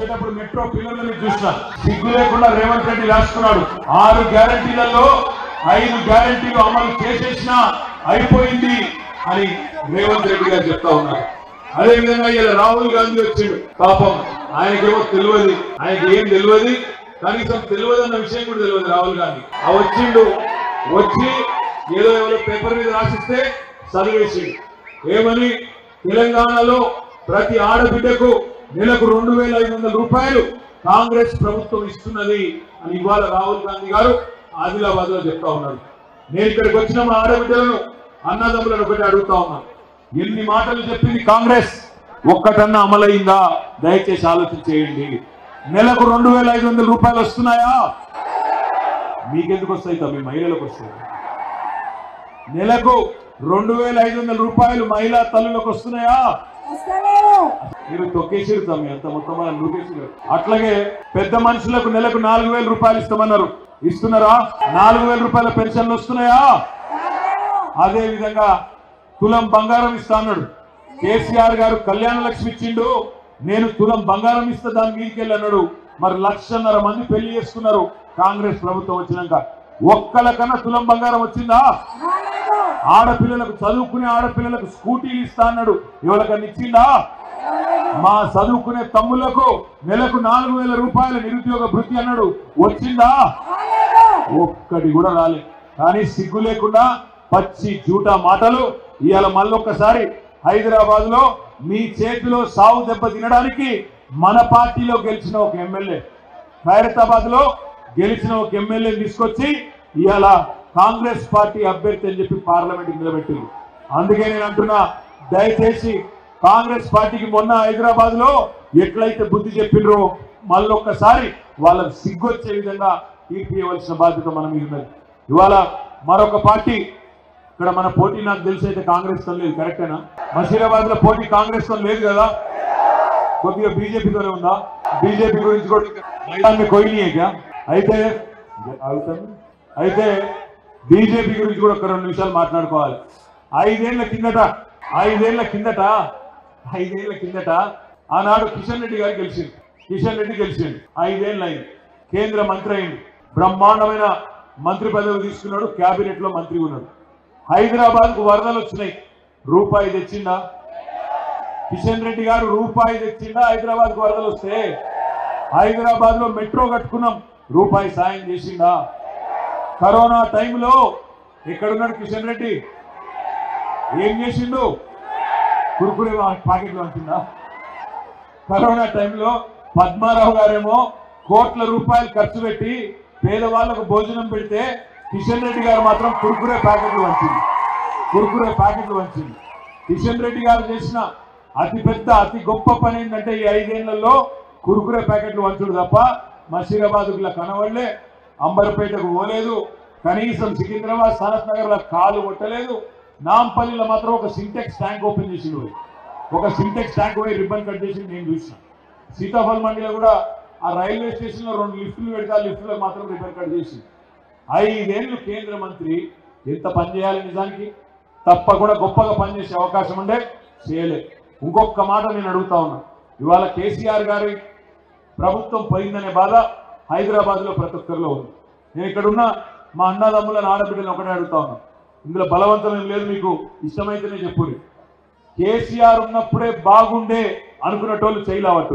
వచ్చేటప్పుడు మెట్రో పిల్లలని చూసిన సిగ్గు లేకుండా రేవంత్ రెడ్డి రాసుకున్నాడు ఆరు గ్యారంటీలలో ఐదు గ్యారంటీలు అమలు చేసేసిన అయిపోయింది అని రేవంత్ రెడ్డి గారు చెప్తా ఉన్నారు అదే విధంగా ఇలా రాహుల్ గాంధీ వచ్చిండు పాపం ఆయనకేమో తెలియదు ఆయనకి ఏం తెలియదు కనీసం తెలియదు అన్న విషయం కూడా తెలియదు రాహుల్ గాంధీ ఆ వచ్చిండు వచ్చి ఏదో ఎవరో పేపర్ మీద రాసిస్తే చదివేసిండు ఏమని తెలంగాణలో ప్రతి ఆడబిడ్డకు నెలకు రెండు వేల ఐదు వందల రూపాయలు కాంగ్రెస్ ప్రభుత్వం ఇస్తున్నది అని ఇవాళ రాహుల్ గాంధీ గారు ఆదిలాబాద్ లో చెప్తా ఉన్నారు నేను ఇక్కడికి వచ్చిన మా ఆడబిడ్డలను అన్నదమ్ములను ఒకటి అడుగుతా ఉన్నాను ఎన్ని మాటలు చెప్పింది కాంగ్రెస్ ఒక్కటన్నా అమలైందా దయచేసి ఆలోచన చేయండి నెలకు రెండు వేల ఐదు వందల రూపాయలు వస్తున్నాయా మీకెందుకు వస్తాయి తమ్మి మహిళలకు వస్తాయి నెలకు రెండు వేల ఐదు వందల రూపాయలు మహిళా తల్లులకు వస్తున్నాయా వస్తలేవు మీరు తొక్కేసిరు తమ్మి అంత మొత్తం నూకేసిరు అట్లాగే పెద్ద మనుషులకు నెలకు నాలుగు వేల రూపాయలు ఇస్తామన్నారు ఇస్తున్నారా నాలుగు వేల రూపాయల పెన్షన్లు వస్తున్నాయా అదే విధంగా తులం బంగారం ఇస్తా అన్నాడు కేసీఆర్ గారు కళ్యాణ లక్ష్మి ఇచ్చిండు నేను తులం బంగారం ఇస్తా దాని మీదకి వెళ్ళి అన్నాడు మరి లక్షన్నర మంది పెళ్లి చేసుకున్నారు కాంగ్రెస్ ప్రభుత్వం వచ్చినాక ఒక్కలకన్నా తులం బంగారం వచ్చిందా రాలేదు ఆడపిల్లలకు చదువుకునే ఆడపిల్లలకు స్కూటీలు ఇస్తా అన్నాడు ఎవరికన్నా ఇచ్చిందా మా చదువుకునే తమ్ములకు నెలకు నాలుగు వేల రూపాయల నిరుద్యోగ భృతి అన్నాడు వచ్చిందా రాలేదు ఒక్కటి కూడా రాలే కానీ సిగ్గు లేకుండా పచ్చి జూటా మాటలు ఇవాళ మళ్ళొక్కసారి హైదరాబాద్ లో మీ చేతిలో సావు దెబ్బ తినడానికి మన పార్టీలో గెలిచిన ఒక ఎమ్మెల్యే ఖైరతాబాద్ లో గెలిచిన ఒక ఎమ్మెల్యేని తీసుకొచ్చి ఇవాళ కాంగ్రెస్ పార్టీ అభ్యర్థి అని చెప్పి పార్లమెంట్ నిలబెట్టింది అందుకే నేను అంటున్నా దయచేసి కాంగ్రెస్ పార్టీకి మొన్న హైదరాబాద్ లో ఎట్లయితే బుద్ధి చెప్పిండ్రో మళ్ళొక్కసారి వాళ్ళకి సిగ్గొచ్చే విధంగా తీర్పు ఇవ్వాల్సిన బాధ్యత మన మీద ఉన్నది ఇవాళ మరొక పార్టీ ఇక్కడ మన పోటీ నాకు తెలిసి అయితే కాంగ్రెస్ తో లేదు కరెక్టేనా మషీరాబాద్ లో పోటీ కాంగ్రెస్ తో లేదు కదా కొద్దిగా బీజేపీతోనే ఉందా బీజేపీ గురించి కూడా మైదాన్ని కొయ్యనియక అయితే ఆగుతాను. అయితే బీజేపీ గురించి కూడా ఒక రెండు నిమిషాలు మాట్లాడుకోవాలి ఐదేళ్ల కిందట ఐదేళ్ల కిందట ఐదేళ్ల కిందట ఆనాడు కిషన్ రెడ్డి గారు గెలిచింది కిషన్ రెడ్డి గెలిచిండు ఐదేళ్ళు అయింది కేంద్ర మంత్రి అయింది బ్రహ్మాండమైన మంత్రి పదవి తీసుకున్నాడు కేబినెట్ లో మంత్రి ఉన్నాడు హైదరాబాద్ కు వరదలు వచ్చినాయి రూపాయి తెచ్చిందా కిషన్ రెడ్డి గారు రూపాయి తెచ్చిందా హైదరాబాద్ కు వరదలు వస్తే హైదరాబాద్ లో మెట్రో కట్టుకున్నాం రూపాయి సాయం చేసిందా కరోనా టైంలో ఎక్కడున్నాడు కిషన్ రెడ్డి ఏం చేసిండు కురుకురే పాకెట్లో అంటుందా కరోనా టైంలో పద్మారావు గారేమో కోట్ల రూపాయలు ఖర్చు పెట్టి పేదవాళ్లకు భోజనం పెడితే కిషన్ రెడ్డి గారు మాత్రం కురుకురే ప్యాకెట్లు వంచింది కురుకురే ప్యాకెట్లు వంచింది కిషన్ రెడ్డి గారు చేసిన అతి పెద్ద అతి గొప్ప పని ఏంటంటే ఈ ఐదేళ్లలో కురుకురే ప్యాకెట్లు వంచుడు తప్ప మసీరాబాద్ ఇలా కనవడలే అంబర్పేటకు పోలేదు కనీసం సికింద్రాబాద్ సనత్ నగర్ లో కాలు కొట్టలేదు నాంపల్లిలో మాత్రం ఒక సింటెక్స్ ట్యాంక్ ఓపెన్ చేసిండు ఒక సింటెక్స్ ట్యాంక్ పోయి రిబ్బన్ కట్ చేసి నేను చూసిన సీతాఫల్ మండిలో కూడా ఆ రైల్వే స్టేషన్ లో రెండు లిఫ్టులు పెడితే ఆ లిఫ్టులో మాత్రం రిబ్బన్ కట్ చేసి ఐదేళ్లు కేంద్ర మంత్రి ఎంత పని చేయాలి నిజానికి తప్పకుండా గొప్పగా పనిచేసే అవకాశం ఉండే చేయలే ఇంకొక మాట నేను అడుగుతా ఉన్నా ఇవాళ కేసీఆర్ గారి ప్రభుత్వం పోయిందనే బాధ హైదరాబాద్ లో ప్రతి ఒక్కరిలో ఉంది నేను ఇక్కడున్న మా అన్నదమ్ములను ఆడబిడ్డలను ఒకటే అడుగుతా ఉన్నా ఇందులో బలవంతం ఏం లేదు మీకు ఇష్టమైతేనే చెప్పుడి కేసీఆర్ ఉన్నప్పుడే బాగుండే అనుకున్నటోళ్ళు చేయలేవట్టు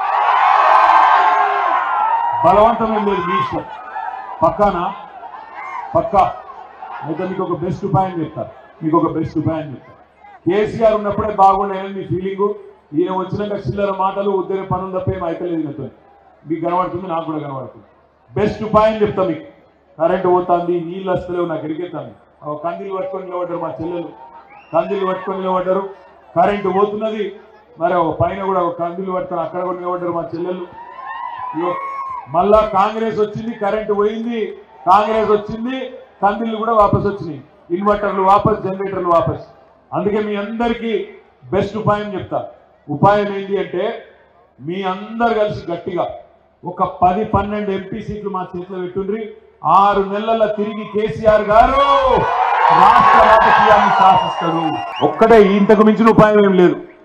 బలవంతం ఏం లేదు మీ ఇష్టం పక్కానా పక్కా అయితే మీకు ఒక బెస్ట్ ఉపాయం చెప్తా మీకు ఒక బెస్ట్ ఉపాయం చెప్తా కేసీఆర్ ఉన్నప్పుడే బాగుండేదని మీ ఫీలింగ్ ఈయన వచ్చినాక చిల్లర మాటలు ఉద్యోగ పనులు తప్ప ఏం అయితలేదు నాతో మీకు కనబడుతుంది నాకు కూడా కనబడుతుంది బెస్ట్ ఉపాయం చెప్తా మీకు కరెంటు పోతుంది నీళ్ళు వస్తలేవు నాకు ఎరికెత్తాను కందిలు పట్టుకొని నిలబడ్డారు మా చెల్లెలు కందిలు పట్టుకొని నిలబడ్డారు కరెంటు పోతున్నది మరి ఒక పైన కూడా ఒక కందిలు పట్టుకొని అక్కడ కూడా నిలబడ్డారు మా చెల్లెలు ఇగో మళ్ళా కాంగ్రెస్ వచ్చింది కరెంటు పోయింది కాంగ్రెస్ వచ్చింది కందిళ్ళు కూడా వాపస్ వచ్చినాయి ఇన్వర్టర్లు వాపస్ జనరేటర్లు వాపస్ అందుకే మీ అందరికీ బెస్ట్ ఉపాయం చెప్తా ఉపాయం ఏంటి అంటే మీ అందరు కలిసి గట్టిగా ఒక పది పన్నెండు ఎంపీ సీట్లు మా చేతిలో పెట్టుండ్రి ఆరు నెలల తిరిగి కేసీఆర్ గారు రాష్ట్ర రాజకీయాన్ని శాసిస్తాడు ఒక్కటే ఇంతకు మించిన ఉపాయం ఏం లేదు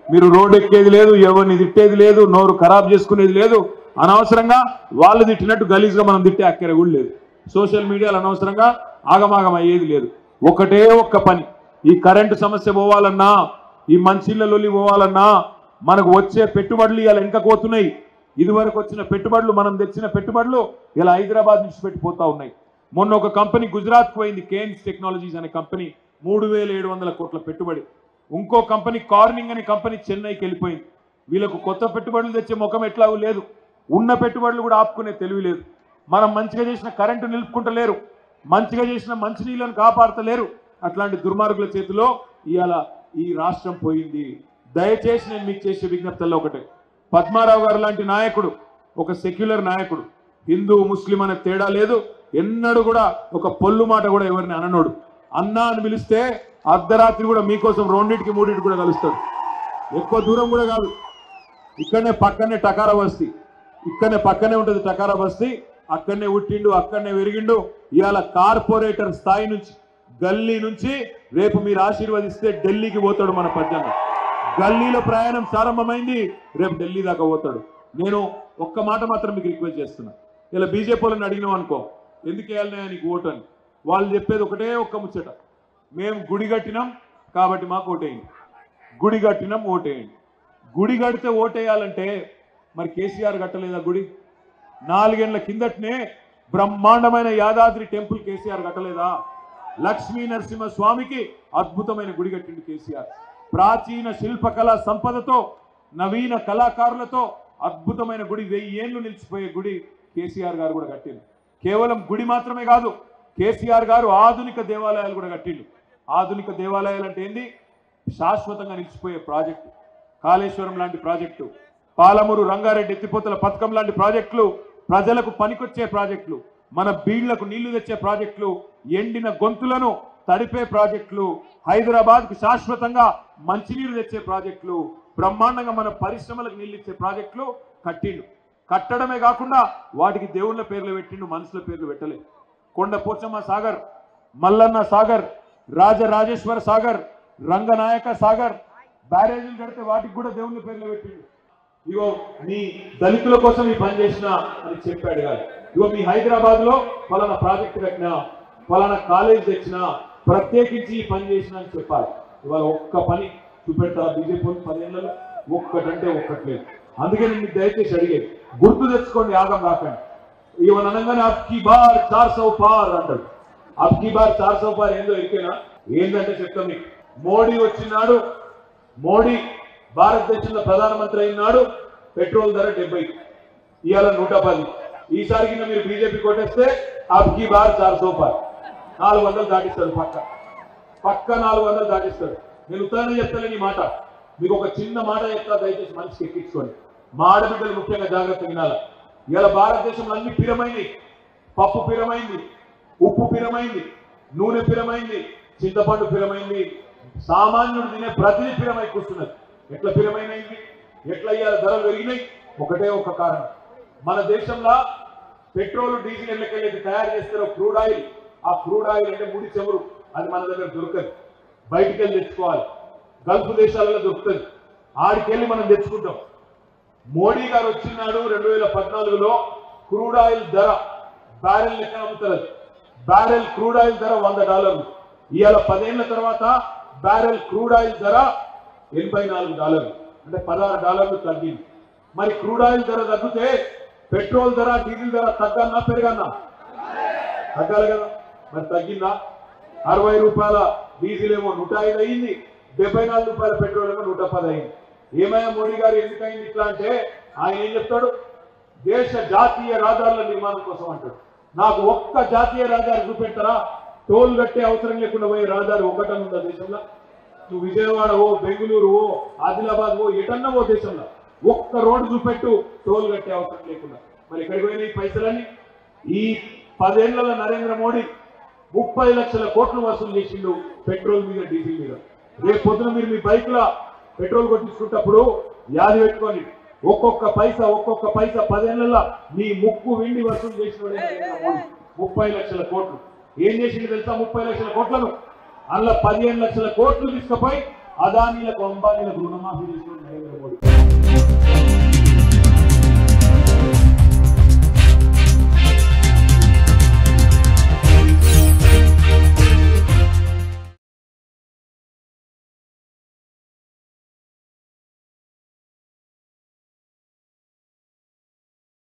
మీరు రోడ్ ఎక్కేది లేదు ఎవరిని తిట్టేది లేదు నోరు ఖరాబ్ చేసుకునేది లేదు అనవసరంగా వాళ్ళు తిట్టినట్టు గలీజ్గా మనం తిట్టే అక్కర కూడా లేదు సోషల్ మీడియాలో అనవసరంగా ఆగమాగం అయ్యేది లేదు ఒకటే ఒక్క పని ఈ కరెంటు సమస్య పోవాలన్నా ఈ మంచిళ్ళ లొల్లి పోవాలన్నా మనకు వచ్చే పెట్టుబడులు ఇలా ఇంకా పోతున్నాయి ఇదివరకు వచ్చిన పెట్టుబడులు మనం తెచ్చిన పెట్టుబడులు ఇలా హైదరాబాద్ నుంచి పెట్టిపోతా ఉన్నాయి మొన్న ఒక కంపెనీ గుజరాత్ పోయింది కేన్స్ టెక్నాలజీస్ అనే కంపెనీ మూడు వేల ఏడు వందల కోట్ల పెట్టుబడి ఇంకో కంపెనీ కార్నింగ్ అనే కంపెనీ చెన్నైకి వెళ్ళిపోయింది వీళ్ళకు కొత్త పెట్టుబడులు తెచ్చే ముఖం ఎట్లాగూ లేదు ఉన్న పెట్టుబడులు కూడా ఆపుకునే తెలివి లేదు మనం మంచిగా చేసిన కరెంటు నిలుపుకుంటలేరు మంచిగా చేసిన మంచినీళ్ళను కాపాడతలేరు అట్లాంటి దుర్మార్గుల చేతిలో ఇవాళ ఈ రాష్ట్రం పోయింది దయచేసి నేను మీకు చేసే విజ్ఞప్తుల్లో ఒకటే పద్మారావు గారు లాంటి నాయకుడు ఒక సెక్యులర్ నాయకుడు హిందూ ముస్లిం అనే తేడా లేదు ఎన్నడూ కూడా ఒక పొల్లు మాట కూడా ఎవరిని అననోడు అన్నా అని పిలిస్తే అర్ధరాత్రి కూడా మీకోసం రెండింటికి మూడింటికి కూడా కలుస్తాడు ఎక్కువ దూరం కూడా కాదు ఇక్కడనే పక్కనే టకారా బస్తీ ఇక్కడనే పక్కనే ఉంటుంది టకారా బస్తీ అక్కడనే ఉట్టిండు అక్కడనే పెరిగిండు ఇవాళ కార్పొరేటర్ స్థాయి నుంచి గల్లీ నుంచి రేపు మీరు ఆశీర్వదిస్తే ఢిల్లీకి పోతాడు మన పద్యాన్ని గల్లీలో ప్రయాణం ప్రారంభమైంది రేపు ఢిల్లీ దాకా పోతాడు నేను ఒక్క మాట మాత్రం మీకు రిక్వెస్ట్ చేస్తున్నా ఇలా బీజేపీ వాళ్ళని అడిగినాం అనుకో ఎందుకు వేయాలనే నీకు ఓటు అని వాళ్ళు చెప్పేది ఒకటే ఒక్క ముచ్చట మేము గుడి కట్టినాం కాబట్టి మాకు ఓటేయండి గుడి కట్టినాం ఓటేయండి గుడి కడితే ఓటేయాలంటే మరి కేసీఆర్ కట్టలేదా గుడి నాలుగేళ్ల కిందటనే బ్రహ్మాండమైన యాదాద్రి టెంపుల్ కేసీఆర్ కట్టలేదా లక్ష్మీ నరసింహ స్వామికి అద్భుతమైన గుడి కట్టిండు కేసీఆర్ ప్రాచీన శిల్పకళా సంపదతో నవీన కళాకారులతో అద్భుతమైన గుడి వెయ్యి ఏళ్ళు నిలిచిపోయే గుడి కేసీఆర్ గారు కూడా కట్టిండు కేవలం గుడి మాత్రమే కాదు కేసీఆర్ గారు ఆధునిక దేవాలయాలు కూడా కట్టిండు ఆధునిక దేవాలయాలు అంటే ఏంది శాశ్వతంగా నిలిచిపోయే ప్రాజెక్టు కాళేశ్వరం లాంటి ప్రాజెక్టు పాలమూరు రంగారెడ్డి ఎత్తిపోతల పథకం లాంటి ప్రాజెక్టులు ప్రజలకు పనికొచ్చే ప్రాజెక్టులు మన బీళ్లకు నీళ్లు తెచ్చే ప్రాజెక్టులు ఎండిన గొంతులను తడిపే ప్రాజెక్టులు హైదరాబాద్ కు శాశ్వతంగా మంచినీరు తెచ్చే ప్రాజెక్టులు బ్రహ్మాండంగా మన పరిశ్రమలకు నీళ్లు ఇచ్చే ప్రాజెక్టులు కట్టిండు కట్టడమే కాకుండా వాటికి దేవుళ్ళ పేర్లు పెట్టిండు మనుషుల పేర్లు పెట్టలే కొండ పోచమ్మ సాగర్ మల్లన్న సాగర్ రాజరాజేశ్వర సాగర్ రంగనాయక సాగర్ బ్యారేజీలు కడితే వాటికి కూడా దేవుళ్ళ పేర్లు పెట్టిండు ఇగో మీ దళితుల కోసం ఈ పని చేసిన అని చెప్పాడు కాదు ఇగో మీ హైదరాబాద్ లో ఫలానా ప్రాజెక్ట్ కట్టినా ఫలానా కాలేజ్ తెచ్చినా ప్రత్యేకించి ఈ పని చేసిన అని చెప్పాలి ఇవాళ ఒక్క పని చూపెడతా బీజేపీ పదేళ్లలో ఒక్కటంటే ఒక్కట్లేదు అందుకే నేను మీకు దయచేసి అడిగేది గుర్తు తెచ్చుకోండి యాగం రాకండి ఇవన్న అనగానే అబ్కి బార్ చార్ సౌ పార్ అంటాడు అబ్కి బార్ చార్ సౌ పార్ ఏందో ఎరికేనా ఏందంటే చెప్తాం మీకు మోడీ వచ్చినాడు మోడీ భారతదేశంలో ప్రధానమంత్రి అయినాడు పెట్రోల్ ధర డెబ్బై ఇవాళ నూట పది ఈసారి కింద మీరు బీజేపీ కొట్టేస్తే అబ్కి బార్ చార్ సో పార్ నాలుగు వందలు దాటిస్తాడు పక్క పక్క నాలుగు వందలు దాటిస్తాడు నేను ఉత్తరాన్ని చెప్తాను ఈ మాట మీకు ఒక చిన్న మాట చెప్తా దయచేసి మనిషికి ఎక్కించుకోండి మా ఆడబిడ్డలు ముఖ్యంగా జాగ్రత్త వినాలి ఇవాళ భారతదేశంలో అన్ని పిరమైంది పప్పు పిరమైంది ఉప్పు పిరమైంది నూనె పిరమైంది చింతపండు పిరమైంది సామాన్యుడు తినే ప్రతిదీ పిరమై కూర్చున్నది ఎట్లా పిరమైనది ఎట్లా ఇవాళ ధరలు పెరిగినాయి ఒకటే ఒక కారణం మన దేశంలో పెట్రోల్ డీజిల్ ఎట్లకెళ్ళి తయారు చేస్తారో క్రూడ్ ఆయిల్ ఆ క్రూడ్ ఆయిల్ అంటే ముడి చెమురు అది మన దగ్గర దొరకదు బయటికి వెళ్ళి తెచ్చుకోవాలి గల్ఫ్ దేశాలలో దొరుకుతుంది ఆడికెళ్ళి మనం తెచ్చుకుంటాం మోడీ గారు వచ్చినాడు రెండు వేల పద్నాలుగులో క్రూడ్ ఆయిల్ ధర బ్యారెల్ లెక్క అమ్ముతారు బ్యారెల్ క్రూడ్ ఆయిల్ ధర వంద డాలర్లు ఇవాళ పదేళ్ల తర్వాత బ్యారెల్ క్రూడ్ ఆయిల్ ధర ఎనభై నాలుగు డాలర్లు అంటే పదహారు డాలర్లు తగ్గింది మరి క్రూడ్ ఆయిల్ ధర తగ్గితే పెట్రోల్ ధర డీజిల్ ధర తగ్గన్నా పెరగన్నా తగ్గాలి కదా మరి తగ్గిందా అరవై రూపాయల డీజిల్ ఏమో నూట ఐదు అయింది డెబ్బై నాలుగు రూపాయల పెట్రోల్ ఏమో నూట పది అయింది ఏమైనా మోడీ గారు ఎందుకైంది ఇట్లా అంటే ఆయన ఏం చెప్తాడు దేశ జాతీయ రహదారుల నిర్మాణం కోసం అంటాడు నాకు ఒక్క జాతీయ రహదారి చూపెడతారా టోల్ కట్టే అవసరం లేకుండా పోయే రహదారి ఒకటని ఉందా దేశంలో నువ్వు విజయవాడ ఓ బెంగళూరు ఓ ఆదిలాబాద్ ఓ ఎటన్నా ఓ దేశంలో ఒక్క రోడ్డు చూపెట్టు టోల్ కట్టే అవసరం లేకుండా మరి ఎక్కడికి పోయినాయి ఈ పైసలన్నీ ఈ పదేళ్లలో నరేంద్ర మోడీ ముప్పై లక్షల కోట్లు వసూలు చేసిండు పెట్రోల్ మీద డీజిల్ మీద రేపు పొద్దున మీరు మీ బైక్ లా పెట్రోల్ కొట్టించుకుంటప్పుడు యాది పెట్టుకోండి ఒక్కొక్క పైసా ఒక్కొక్క పైసా పదేళ్లలో మీ ముక్కు విండి వసూలు చేసినోడే నరేంద్ర మోడీ ముప్పై లక్షల కోట్లు ఏం చేసిండు తెలుసా ముప్పై లక్షల కోట్లను అందులో పదిహేను లక్షల కోట్లు తీసుకుపోయి అదానీలకు అంబానీలకు రుణమాఫీ చేసిన నరేంద్ర మోడీ